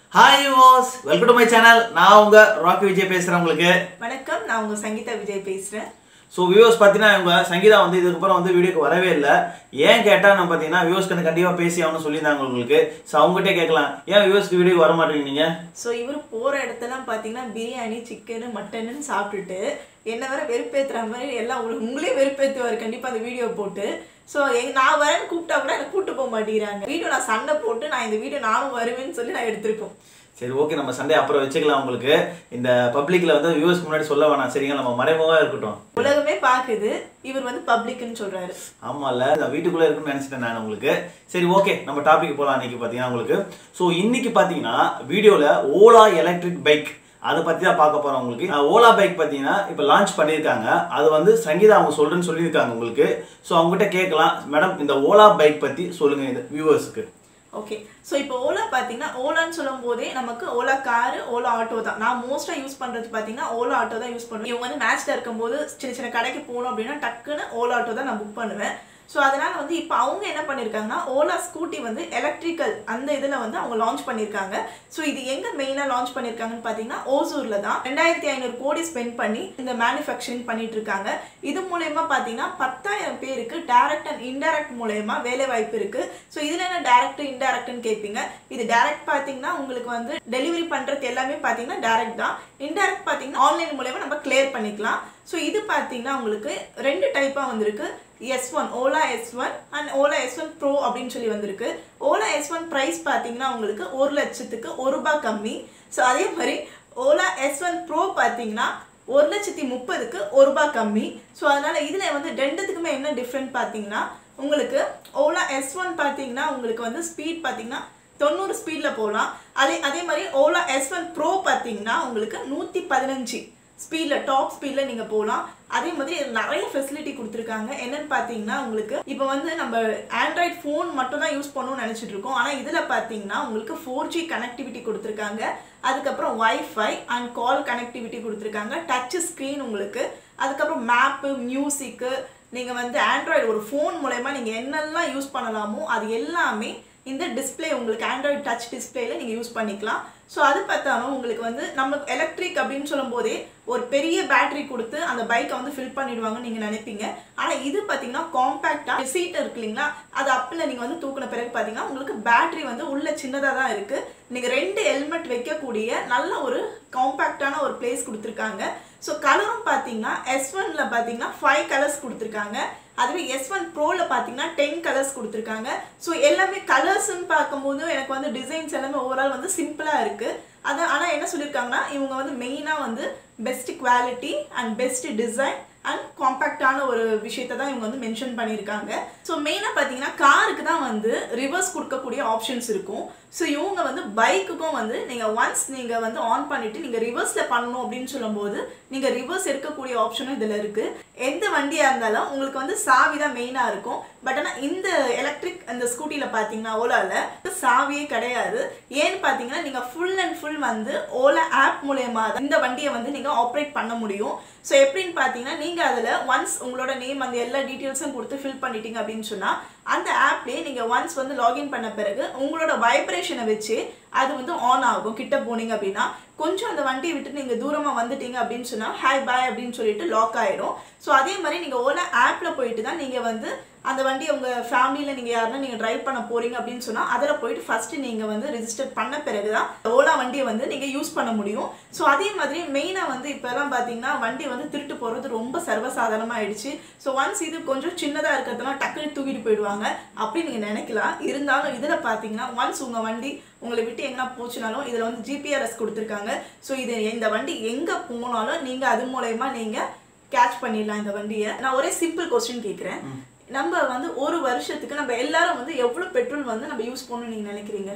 hi was welcome to my channel நான் உங்க ராக்கி விஜய் பேசுறேன் உங்களுக்கு வணக்கம் நான் உங்க சங்கீதா விஜய் பேசுறேன் ஸோ வியூவர்ஸ் பார்த்தீங்கன்னா இவங்க சங்கீதா வந்து இதுக்கப்புறம் வந்து வீடியோக்கு வரவே இல்லை ஏன் கேட்டால் நம்ம பார்த்தீங்கன்னா வியூவர்ஸ்க்கு வந்து கண்டிப்பாக பேசி ஆகணும்னு சொல்லியிருந்தாங்க உங்களுக்கு ஸோ அவங்ககிட்டே கேட்கலாம் ஏன் வியூவர்ஸ்க்கு வீடியோக்கு வர மாட்டேங்க நீங்கள் ஸோ இவர் போற இடத்தெல்லாம் பார்த்தீங்கன்னா பிரியாணி சிக்கனு மட்டனுன்னு சாப்பிட்டுட்டு என்ன வேற வெறுப்பேத்துற மாதிரி எல்லாம் உங்களுக்கு உங்களே வெறுப்பேத்துவார் கண்டிப்பா அந்த வீடியோ போட்டு ஸோ எங் நான் வரேன்னு கூப்பிட்டா கூட எனக்கு கூப்பிட்டு போக மாட்டேங்கிறாங்க வீடியோ நான் சண்டை போட்டு நான் இந்த வீடியோ நானும் வருவேன்னு சொல்லி நான் எடுத்திருக்கோம் சரி ஓகே நம்ம சண்டே அப்புறம் வச்சுக்கலாம் உங்களுக்கு இந்த பப்ளிக்கில் வந்து வியூவர்ஸ்க்கு முன்னாடி சொல்ல வேணாம் சரிங்க நம்ம மறைமுகமாக இருக்கட்டும் உலகமே பாக்குது இவர் வந்து பப்ளிக்னு சொல்றாரு ஆமாம்ல நான் வீட்டுக்குள்ளே இருக்குன்னு நினச்சிட்டேன் நான் உங்களுக்கு சரி ஓகே நம்ம டாபிக் போகலாம் இன்னைக்கு பார்த்தீங்கன்னா உங்களுக்கு ஸோ இன்னைக்கு பார்த்தீங்கன்னா வீடியோவில் ஓலா எலக்ட்ரிக் பைக் அதை பற்றி தான் பார்க்க போகிறோம் உங்களுக்கு அஹ் ஓலா பைக் பார்த்தீங்கன்னா இப்போ லான்ச் பண்ணியிருக்காங்க அது வந்து சங்கீதா அவங்க சொல்கிறேன்னு சொல்லியிருக்காங்க உங்களுக்கு ஸோ அவங்ககிட்ட கேட்கலாம் மேடம் இந்த ஓலா பைக் பற்றி சொல்லுங்கள் இந்த வியூவர்ஸுக்கு ஓகே ஸோ இப்போ ஓலா பார்த்தீங்கன்னா ஓலான்னு சொல்லும் போதே நமக்கு ஓலா காரு ஓலா ஆட்டோ தான் நான் மோஸ்ட்டாக யூஸ் பண்ணுறது பார்த்தீங்கன்னா ஓலா ஆட்டோ தான் யூஸ் பண்ணுவேன் இவங்க வந்து மேட்ச்சில் இருக்கும்போது சின்ன சின்ன கடைக்கு போகணும் அப்படின்னா டக்குன்னு ஓலா ஆட்டோ தான் நான் புக் பண்ணுவேன் ஸோ அதனால் வந்து இப்போ அவங்க என்ன பண்ணியிருக்காங்கன்னா ஓலா ஸ்கூட்டி வந்து எலக்ட்ரிக்கல் அந்த இதில் வந்து அவங்க லான்ச் பண்ணியிருக்காங்க ஸோ இது எங்கே மெயினாக லான்ச் பண்ணியிருக்காங்கன்னு பார்த்தீங்கன்னா ஓசூரில் தான் ரெண்டாயிரத்தி ஐநூறு கோடி ஸ்பெண்ட் பண்ணி இந்த மேனுஃபேக்சரிங் பண்ணிட்டு இருக்காங்க இது மூலயமா பார்த்தீங்கன்னா பத்தாயிரம் பேருக்கு டைரக்ட் அண்ட் இன்டைரக்ட் மூலயமா வேலை வாய்ப்பு இருக்கு ஸோ இதில் என்ன டைரக்ட் இன்டைரக்ட்னு கேட்பீங்க இது டைரக்ட் பார்த்தீங்கன்னா உங்களுக்கு வந்து டெலிவரி பண்ணுறது எல்லாமே பார்த்தீங்கன்னா டைரக்ட் தான் இன்டைரக்ட் பார்த்தீங்கன்னா ஆன்லைன் மூலயமா நம்ம கிளியர் பண்ணிக்கலாம் ஸோ இது பார்த்தீங்கன்னா உங்களுக்கு ரெண்டு டைப்பாக வந்திருக்கு S one Ola S one and Ola S one pro அப்படின்னு சொல்லி வந்திருக்கு ஓலா எஸ் ஒன் ப்ரைஸ் பார்த்தீங்கன்னா உங்களுக்கு ஒரு லட்சத்துக்கு ஒரு ரூபாய் கம்மி ஸோ அதே மாதிரி ஓலா எஸ் ஒன் ப்ரோ பார்த்தீங்கன்னா ஒரு லட்சத்தி முப்பதுக்கு ஒரு ரூபாய் கம்மி ஸோ அதனால இதில் வந்து ரெண்டுத்துக்குமே என்ன டிஃப்ரெண்ட் பார்த்தீங்கன்னா உங்களுக்கு ஓலா எஸ் ஒன் பார்த்தீங்கன்னா உங்களுக்கு வந்து ஸ்பீட் பார்த்தீங்கன்னா தொண்ணூறு ஸ்பீடில் போகலாம் அதே அதே மாதிரி ஓலா எஸ் ஒன் ப்ரோ பார்த்தீங்கன்னா உங்களுக்கு நூற்றி பதினஞ்சு ஸ்பீடில் டாப் ஸ்பீடில் நீங்கள் போகலாம் அதே மாதிரி இதுல நிறைய ஃபெசிலிட்டி கொடுத்துருக்காங்க என்னன்னு பார்த்தீங்கன்னா உங்களுக்கு இப்போ வந்து நம்ம ஆண்ட்ராய்ட் ஃபோன் மட்டும் தான் யூஸ் பண்ணணும்னு நினச்சிட்டு இருக்கோம் ஆனால் இதில் பார்த்தீங்கன்னா உங்களுக்கு ஃபோர் ஜி கனெக்டிவிட்டி கொடுத்துருக்காங்க அதுக்கப்புறம் வைஃபை அண்ட் கால் கனெக்டிவிட்டி கொடுத்துருக்காங்க டச் ஸ்க்ரீன் உங்களுக்கு அதுக்கப்புறம் மேப்பு மியூசிக்கு நீங்கள் வந்து ஆண்ட்ராய்டு ஒரு ஃபோன் மூலயமா நீங்கள் என்னெல்லாம் யூஸ் பண்ணலாமோ அது எல்லாமே இந்த டிஸ்ப்ளே உங்களுக்கு ஆண்ட்ராய்டு டச் டிஸ்பிளேல நீங்கள் யூஸ் பண்ணிக்கலாம் ஸோ அது பார்த்தாலும் உங்களுக்கு வந்து நம்ம எலக்ட்ரிக் அப்படின்னு சொல்லும் போதே ஒரு பெரிய பேட்டரி கொடுத்து அந்த பைக்கை வந்து ஃபில் பண்ணிடுவாங்கன்னு நீங்கள் நினைப்பீங்க ஆனால் இது பார்த்தீங்கன்னா காம்பேக்டாக சீட் இருக்கு இல்லைங்களா அது அப்பில் நீங்கள் வந்து தூக்கின பிறகு பார்த்தீங்கன்னா உங்களுக்கு பேட்டரி வந்து உள்ள சின்னதாக தான் இருக்குது நீங்கள் ரெண்டு ஹெல்மெட் வைக்கக்கூடிய நல்ல ஒரு காம்பேக்டான ஒரு பிளேஸ் கொடுத்துருக்காங்க ஸோ கலரும் பார்த்தீங்கன்னா எஸ் ஒன்ல பார்த்தீங்கன்னா ஃபைவ் கலர்ஸ் கொடுத்துருக்காங்க அதுவே எஸ் ஒன் ப்ரோவில் பார்த்தீங்கன்னா டென் கலர்ஸ் கொடுத்துருக்காங்க ஸோ எல்லாமே கலர்ஸ்ன்னு பார்க்கும்போது எனக்கு வந்து டிசைன்ஸ் எல்லாமே ஓவரால் வந்து சிம்பிளாக இருக்குது அது ஆனால் என்ன சொல்லியிருக்காங்கன்னா இவங்க வந்து மெயினாக வந்து best quality and best design and காம்பேக்டான ஒரு விஷயத்தை தான் இவங்க வந்து மென்ஷன் பண்ணியிருக்காங்க ஸோ மெயினாக பார்த்தீங்கன்னா காருக்கு தான் வந்து ரிவர்ஸ் கொடுக்கக்கூடிய ஆப்ஷன்ஸ் இருக்கும் ஸோ இவங்க வந்து பைக்குக்கும் வந்து நீங்கள் ஒன்ஸ் நீங்கள் வந்து ஆன் பண்ணிவிட்டு நீங்கள் ரிவர்ஸில் பண்ணணும் அப்படின்னு சொல்லும்போது நீங்கள் ரிவர்ஸ் எடுக்கக்கூடிய ஆப்ஷனும் இதில் இருக்குது எந்த வண்டியாக இருந்தாலும் உங்களுக்கு வந்து சாவி தான் மெயினாக இருக்கும் பட் ஆனால் இந்த எலக்ட்ரிக் அந்த ஸ்கூட்டியில் பார்த்தீங்கன்னா ஓலாவில் சாவியே கிடையாது ஏன்னு பார்த்தீங்கன்னா நீங்கள் ஃபுல் அண்ட் ஃபுல் வந்து ஓலா ஆப் மூலயமா தான் இந்த வண்டியை வந்து நீங்கள் ஆப்ரேட் பண்ண முடியும் ஸோ எப்படின்னு பார்த்தீங்கன்னா நீங்கள் அதில் ஒன்ஸ் உங்களோட நேம் அந்த எல்லா டீட்டெயில்ஸும் கொடுத்து ஃபில் பண்ணிட்டீங்க அப்படின்னு சொன்னால் அந்த ஆப்லேயே நீங்கள் ஒன்ஸ் வந்து லாகின் பண்ண பிறகு உங்களோட வைப்ரேஷனை வச்சு அது வந்து ஆன் ஆகும் கிட்ட போனீங்க அப்படின்னா கொஞ்சம் அந்த வண்டியை விட்டு நீங்கள் தூரமாக வந்துட்டீங்க அப்படின்னு சொன்னால் ஹாய் பாய் அப்படின்னு சொல்லிட்டு லாக் ஆயிடும் ஸோ அதே மாதிரி நீங்கள் ஓலா ஆப்பில் போயிட்டு தான் நீங்கள் வந்து அந்த வண்டி உங்கள் ஃபேமிலியில் நீங்கள் யாருன்னா நீங்கள் டிரைவ் பண்ண போகிறீங்க அப்படின்னு சொன்னால் அதில் போயிட்டு ஃபஸ்ட்டு நீங்கள் வந்து ரிஜிஸ்டர் பண்ண பிறகு தான் ஓலா வண்டியை வந்து நீங்கள் யூஸ் பண்ண முடியும் ஸோ அதே மாதிரி மெயினாக வந்து இப்போலாம் பார்த்தீங்கன்னா வண்டி வந்து திருட்டு போகிறது ரொம்ப சர்வசாதாரணமாக ஆயிடுச்சு ஸோ ஒன்ஸ் இது கொஞ்சம் சின்னதாக இருக்கிறதுலாம் டக்குனு தூக்கிட்டு போயிடுவாங்க அப்படின்னு நீங்கள் நினைக்கலாம் இருந்தாலும் இதில் பார்த்தீங்கன்னா ஒன்ஸ் உங்கள் வண்டி உங்களை விட்டு எங்கன்னா போச்சுனாலும் இதில் வந்து ஜிபிஆர்எஸ் கொடுத்துருக்காங்க ஸோ இது இந்த வண்டி எங்கே போனாலும் நீங்கள் அது மூலயமா நீங்கள் கேட்ச் பண்ணிடலாம் இந்த வண்டியை நான் ஒரே சிம்பிள் கொஸ்டின் கேட்குறேன் நம்ம வந்து ஒரு வருஷத்துக்கு நம்ம எல்லாரும் வந்து எவ்வளோ பெட்ரோல் வந்து நம்ம யூஸ் பண்ணணும்னு நீங்கள் நினைக்கிறீங்க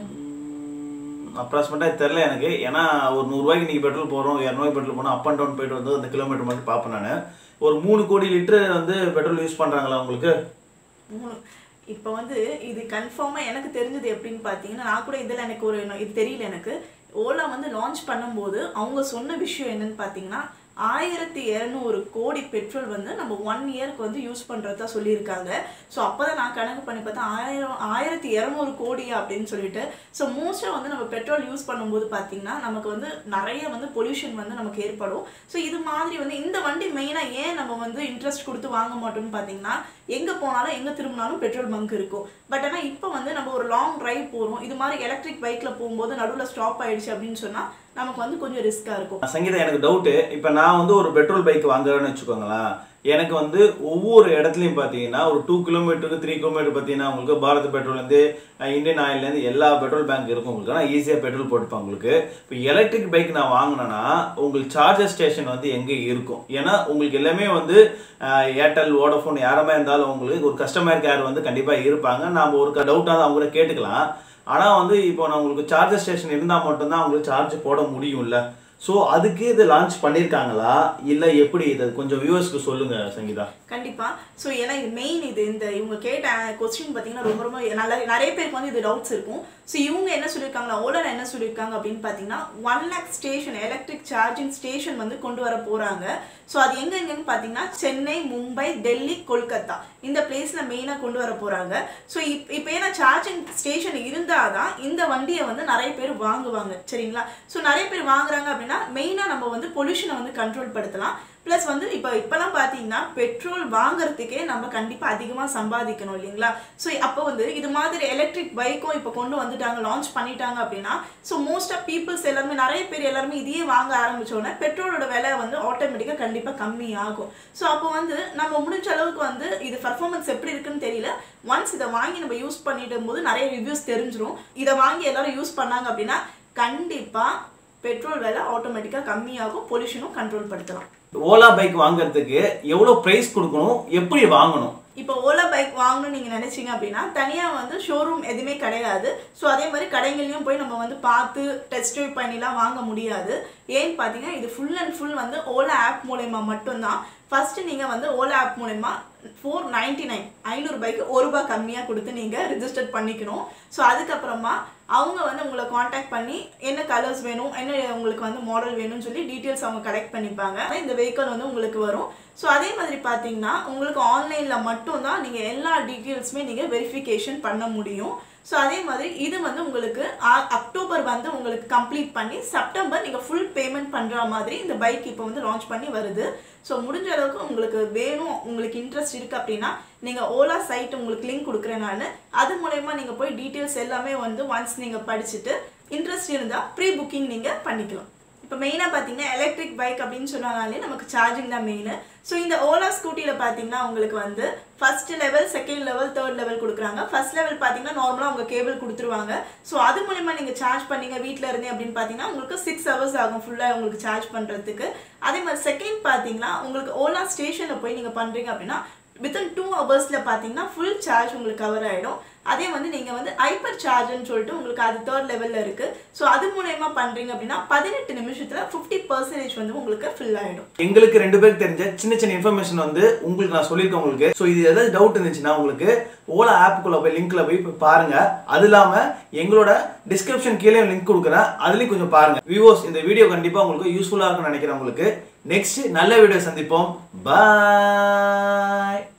அப்ராக்சிமேட்டாக தெரில எனக்கு ஏன்னா ஒரு நூறுரூவாய்க்கு நீங்கள் பெட்ரோல் போகிறோம் இரநூறுவாய்க்கு பெட்ரோல் போனால் அப் அண்ட் டவுன் போயிட்டு வந்து அந்த கிலோமீட்டர் மட்டும் பார்ப்பேன் நான் ஒரு மூணு கோடி லிட்டர் வந்து பெட்ரோல் யூஸ் பண்ணுறாங்களா உங்களுக்கு மூணு இப்போ வந்து இது கன்ஃபார்மாக எனக்கு தெரிஞ்சது எப்படின்னு பார்த்தீங்கன்னா நான் கூட இதில் எனக்கு ஒரு இது தெரியல எனக்கு ஓலா வந்து லான்ச் பண்ணும்போது அவங்க சொன்ன விஷயம் என்னன்னு பார்த்தீங்கன்னா ஆயிரத்தி இரநூறு கோடி பெட்ரோல் வந்து நம்ம ஒன் இயர்க்கு வந்து யூஸ் பண்ணுறதா சொல்லியிருக்காங்க ஸோ அப்போ தான் நான் கணக்கு பண்ணி பார்த்தா ஆயிரம் ஆயிரத்தி இரநூறு கோடியா அப்படின்னு சொல்லிட்டு ஸோ மோஸ்ட்டாக வந்து நம்ம பெட்ரோல் யூஸ் பண்ணும்போது பார்த்தீங்கன்னா நமக்கு வந்து நிறைய வந்து பொல்யூஷன் வந்து நமக்கு ஏற்படும் ஸோ இது மாதிரி வந்து இந்த வண்டி மெயினாக ஏன் நம்ம வந்து இன்ட்ரெஸ்ட் கொடுத்து வாங்க மாட்டோம்னு பார்த்தீங்கன்னா எங்கே போனாலும் எங்கே திரும்பினாலும் பெட்ரோல் பங்க் இருக்கும் பட் ஆனால் இப்போ வந்து நம்ம ஒரு லாங் டிரைவ் போகிறோம் இது மாதிரி எலக்ட்ரிக் பைக்கில் போகும்போது நடுவில் ஸ்டாப் ஆயிடுச்சு அப்படின்னு சொன்னால் நமக்கு வந்து கொஞ்சம் ரிஸ்க்காக இருக்கும் சங்கீதா எனக்கு டவுட்டு இப்போ நான் வந்து ஒரு பெட்ரோல் பைக் வாங்குறேன்னு வச்சுக்கோங்களேன் எனக்கு வந்து ஒவ்வொரு இடத்துலையும் பார்த்தீங்கன்னா ஒரு டூ கிலோமீட்டருக்கு த்ரீ கிலோமீட்டர் பார்த்தீங்கன்னா உங்களுக்கு பாரத் பெட்ரோல்லேருந்து இந்தியன் ஆயில்லேருந்து எல்லா பெட்ரோல் பேங்க் இருக்கும் உங்களுக்கு ஆனால் ஈஸியாக பெட்ரோல் போட்டுப்பாங்க உங்களுக்கு இப்போ எலக்ட்ரிக் பைக் நான் வாங்கினேன்னா உங்களுக்கு சார்ஜர் ஸ்டேஷன் வந்து எங்கே இருக்கும் ஏன்னா உங்களுக்கு எல்லாமே வந்து அஹ், ஏர்டெல் வோடஃபோன் யாருமே இருந்தாலும் உங்களுக்கு ஒரு கஸ்டமர் கேர் வந்து கண்டிப்பாக இருப்பாங்க நாம் ஒரு டவுட்டாக அவங்க கூட கேட்டுக்கலாம் ஆனால் வந்து இப்போ நான் உங்களுக்கு சார்ஜர் ஸ்டேஷன் இருந்தால் மட்டும்தான் உங்களுக்கு சார்ஜ் போட முடியும்ல ஸோ அதுக்கு இது லான்ச் பண்ணியிருக்காங்களா இல்லை எப்படி இது கொஞ்சம் வியூவர்ஸ்க்கு சொல்லுங்க சங்கீதா கண்டிப்பா ஸோ ஏன்னா இது மெயின் இது இந்த இவங்க கேட்ட கொஸ்டின் பார்த்தீங்கன்னா ரொம்ப ரொம்ப நல்ல நிறைய பேருக்கு வந்து இது டவுட்ஸ் இருக்கும் ஸோ இவங்க என்ன சொல்லியிருக்காங்களா ஓலர் என்ன சொல்லியிருக்காங்க அப்படின்னு பார்த்தீங்கன்னா one lakh station electric charging station வந்து கொண்டு வர போறாங்க ஸோ அது எங்க எங்கன்னு பார்த்தீங்கன்னா சென்னை மும்பை டெல்லி கொல்கத்தா இந்த பிளேஸ்ல மெயினாக கொண்டு வர போறாங்க ஸோ இப் இப்போ ஏன்னா சார்ஜிங் ஸ்டேஷன் இருந்தால் தான் இந்த வண்டியை வந்து நிறைய பேர் வாங்குவாங்க சரிங்களா ஸோ நிறைய பேர் வாங்குறாங்க அப்படின்னா மெயினாக நம்ம வந்து பொல்யூஷனை வந்து கண்ட்ரோல் படுத்தலாம் ப்ளஸ் வந்து இப்போ இப்போலாம் பார்த்தீங்கன்னா பெட்ரோல் வாங்குறதுக்கே நம்ம கண்டிப்பாக அதிகமாக சம்பாதிக்கணும் இல்லைங்களா ஸோ அப்போ வந்து இது மாதிரி எலக்ட்ரிக் பைக்கும் இப்போ கொண்டு வந்துட்டாங்க லான்ச் பண்ணிட்டாங்க அப்படின்னா ஸோ மோஸ்ட் ஆஃப் பீப்புள்ஸ் எல்லாருமே நிறைய பேர் எல்லாருமே இதையே வாங்க ஆரம்பிச்சோடனே பெட்ரோலோட விலை வந்து ஆட்டோமேட்டிக்காக கண்டிப்பாக கம்மி ஆகும் ஸோ அப்போ வந்து நம்ம முடிஞ்ச அளவுக்கு வந்து இது பர்ஃபார்மன்ஸ் எப்படி இருக்குன்னு தெரியல ஒன்ஸ் இதை வாங்கி நம்ம யூஸ் பண்ணிடும் போது நிறைய ரிவ்யூஸ் தெரிஞ்சிரும் இதை வாங்கி எல்லாரும் யூஸ் பண்ணாங்க அப்படின்னா கண்டிப்பாக பெட்ரோல் விலை ஆட்டோமேட்டிக்காக கம்மியாகும் பொல்யூஷனும் கண்ட்ரோல் படுத்தலாம் ஓலா பைக் வாங்குறதுக்கு எவ்வளோ ப்ரைஸ் கொடுக்கணும் எப்படி வாங்கணும் இப்போ ஓலா பைக் வாங்கணும்னு நீங்கள் நினைச்சீங்க அப்படின்னா தனியாக வந்து ஷோரூம் எதுவுமே கிடையாது ஸோ அதே மாதிரி கடைகள்லையும் போய் நம்ம வந்து பார்த்து டெஸ்ட் ட்ரைவ் பண்ணிலாம் வாங்க முடியாது ஏன்னு பார்த்தீங்கன்னா இது ஃபுல் அண்ட் ஃபுல் வந்து ஓலா ஆப் மூலயமா மட்டும்தான் ஃபர்ஸ்ட் நீங்கள் வந்து ஓலா ஆப் மூலயமா ஃபோர் நைன்டி நைன் ஐநூறுபாய்க்கு ஒரு ரூபாய் கம்மியாக கொடுத்து நீங்கள் ரிஜிஸ்டர் பண்ணிக்கணும் ஸோ அதுக்கப்புறமா அவங்க வந்து உங்களை காண்டாக்ட் பண்ணி என்ன கலர்ஸ் வேணும் என்ன உங்களுக்கு வந்து மாடல் வேணும்னு சொல்லி டீட்டெயில்ஸ் அவங்க கலெக்ட் பண்ணிப்பாங்க இந்த வெஹிக்கிள் வந்து உங்களுக்கு வரும் ஸோ அதே மாதிரி பார்த்தீங்கன்னா உங்களுக்கு ஆன்லைனில் மட்டும்தான் நீங்கள் எல்லா டீட்டெயில்ஸுமே நீங்கள் வெரிஃபிகேஷன் பண்ண முடியும் ஸோ அதே மாதிரி இது வந்து உங்களுக்கு ஆ- அக்டோபர் வந்து உங்களுக்கு கம்ப்ளீட் பண்ணி செப்டம்பர் நீங்கள் ஃபுல் பேமெண்ட் பண்ணுற மாதிரி இந்த பைக் இப்போ வந்து லான்ச் பண்ணி வருது ஸோ முடிஞ்ச அளவுக்கு உங்களுக்கு வேணும் உங்களுக்கு இன்ட்ரெஸ்ட் இருக்குது அப்படின்னா நீங்கள் ஓலா சைட் உங்களுக்கு லிங்க் கொடுக்குறேன் நான் அது மூலயமா நீங்கள் போய் டீட்டெயில்ஸ் எல்லாமே வந்து ஒன்ஸ் நீங்கள் படிச்சுட்டு இன்ட்ரெஸ்ட் இருந்தால் ப்ரீ புக்கிங் நீங்கள் பண்ணிக்கலாம் இப்போ மெயினாக பார்த்தீங்கன்னா எலக்ட்ரிக் பைக் அப்படின்னு சொன்னாலே நமக்கு சார்ஜிங் தான் மெயின் ஸோ இந்த ஓலா ஸ்கூட்டியில் பார்த்தீங்கன்னா உங்களுக்கு வந்து first level second level third level கொடுக்குறாங்க ஃபர்ஸ்ட் லெவல் பார்த்தீங்கன்னா நார்மலாக உங்கள் கேபிள் கொடுத்துருவாங்க ஸோ அது மூலிமா நீங்கள் சார்ஜ் பண்ணீங்க வீட்டில் இருந்தே அப்படின்னு பார்த்தீங்கன்னா உங்களுக்கு சிக்ஸ் ஹவர்ஸ் ஆகும் ஃபுல்லாக உங்களுக்கு சார்ஜ் பண்ணுறதுக்கு அதே மாதிரி செகண்ட் பார்த்தீங்கன்னா உங்களுக்கு ஓலா ஸ்டேஷனில் போய் நீங்கள் பண்ணுறீங்க அப்படின்னா வித்தின் டூ ஹவர்ஸில் பார்த்தீங்கன்னா ஃபுல் சார்ஜ் உங்களுக்கு கவர் ஆகிடும் அதே வந்து நீங்கள் வந்து ஹைப்பர் சார்ஜ்னு சொல்லிட்டு உங்களுக்கு அது தேர்ட் லெவலில் இருக்குது ஸோ அது மூலயமா பண்ணுறீங்க அப்படின்னா பதினெட்டு நிமிஷத்தில் ஃபிஃப்டி பர்சன்டேஜ் வந்து உங்களுக்கு ஃபில் ஆகிடும் எங்களுக்கு ரெண்டு பேருக்கு தெரிஞ்ச சின்ன சின்ன இன்ஃபர்மேஷன் வந்து உங்களுக்கு நான் சொல்லியிருக்கேன் உங்களுக்கு ஸோ இது ஏதாவது டவுட் இருந்துச்சுன்னா உங்களுக்கு ஓலா ஆப்புக்குள்ள போய் லிங்க்ல போய் போய் பாருங்க அது இல்லாம எங்களோட டிஸ்கிரிப்ஷன் கீழே லிங்க் கொடுக்குறேன் அதுலயும் கொஞ்சம் பாருங்க வியூவர்ஸ் இந்த வீடியோ கண்டிப்பா உங்களுக்கு யூஸ்ஃபுல்லா இருக்கும்னு நினைக்கிறேன் உங்களுக்கு நெக்ஸ்ட் நல்ல வீடியோ சந்திப்போம் பாய்